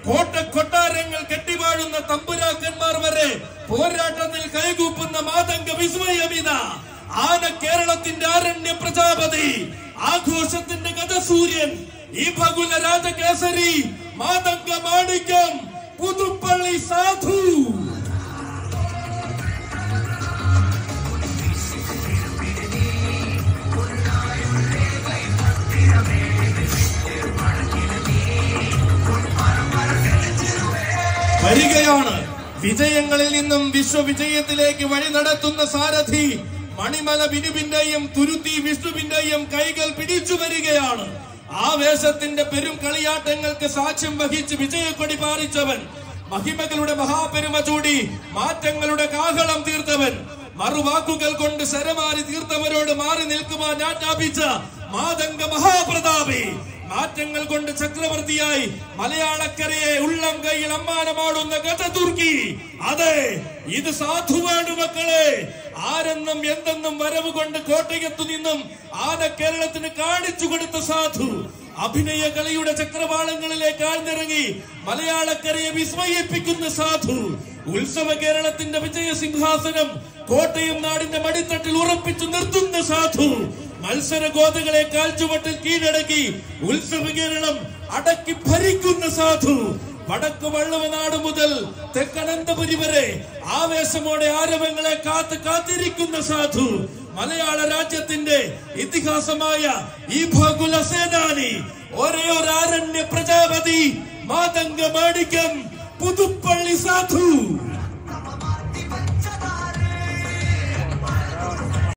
കോട്ട കൊട്ടാരങ്ങൾ കെട്ടിവാഴുന്ന തമ്പുരാക്കന്മാർ വരെ പോരാട്ടത്തിൽ കൈകൂപ്പുന്ന മാതംഗ വിസ്മയമിത ആന കേരളത്തിന്റെ ആരണ്യ പ്രജാപതി ആഘോഷത്തിന്റെ ഗതസൂര്യൻ ഈ ഭകുല രാജകേസരി മാതംഗ മാണിക്യം പുതുപ്പള്ളി സാധു വരികയാണ് വിജയങ്ങളിൽ നിന്നും വിശ്വവിജയത്തിലേക്ക് വഴി നടത്തുന്ന സാരഥി മണിമല ബിനുവിന്റെയും തുരുത്തി വിഷ്ണുവിന്റെയും കൈകൾ പിടിച്ചു വരികയാണ് ആവേശത്തിന്റെ പെരും കളിയാട്ടങ്ങൾക്ക് സാക്ഷ്യം വഹിച്ച് വിജയക്കൊടി പാറിച്ചവൻ മഹിമകളുടെ മഹാപെരുമ ചൂടി മാറ്റങ്ങളുടെ കാഹളം തീർത്തവൻ മറുവാക്കുകൾ കൊണ്ട് ശരമാരി തീർത്തവരോട് മാറി നിൽക്കുവാൻ ആജ്ഞാപിച്ച മാതംഗ മഹാപ്രതാപി മാറ്റങ്ങൾ കൊണ്ട് ചക്രവർത്തിയായി മലയാളക്കരയെ ഉള്ളം കൈയിൽ അമ്മാനമാടുന്ന ഗതതുർക്കി അതെ ഇത് സാധുവാണ് മക്കളെ ആരെന്നും എന്തെന്നും വരവ് കൊണ്ട് കോട്ടയത്തു നിന്നും ആന കേരളത്തിന് കാണിച്ചു കൊടുത്ത സാധു അഭിനയ കലയുടെ ചക്രവാളങ്ങളിലേക്ക് ആഴ്ന്നിറങ്ങി മലയാളക്കരയെ വിസ്മയിപ്പിക്കുന്ന സാധു ഉത്സവ കേരളത്തിന്റെ വിജയ സിംഹാസനം കോട്ടയം നാടിന്റെ മടിത്തട്ടിൽ ഉറപ്പിച്ചു നിർത്തുന്ന സാധു മത്സര ഗോതകളെ കാൽച്ചുവട്ടിൽ കീഴടക്കി ഉത്സവ കേരളം അടക്കി ഭരിക്കുന്ന സാധു വടക്ക് വള്ളുവനാട് മുതൽ തെക്കനന്തപുരി വരെ ആവേശമോടെ ആരവങ്ങളെ കാത്ത് കാത്തിരിക്കുന്ന സാധു മലയാള രാജ്യത്തിന്റെ ഇതിഹാസമായ ഈ ഭകുല സേനാനി ഒരേ ഒരു ആരണ്യ പ്രജാപതി മാതംഗ മാണിക്യം പുതുപ്പള്ളി സാധു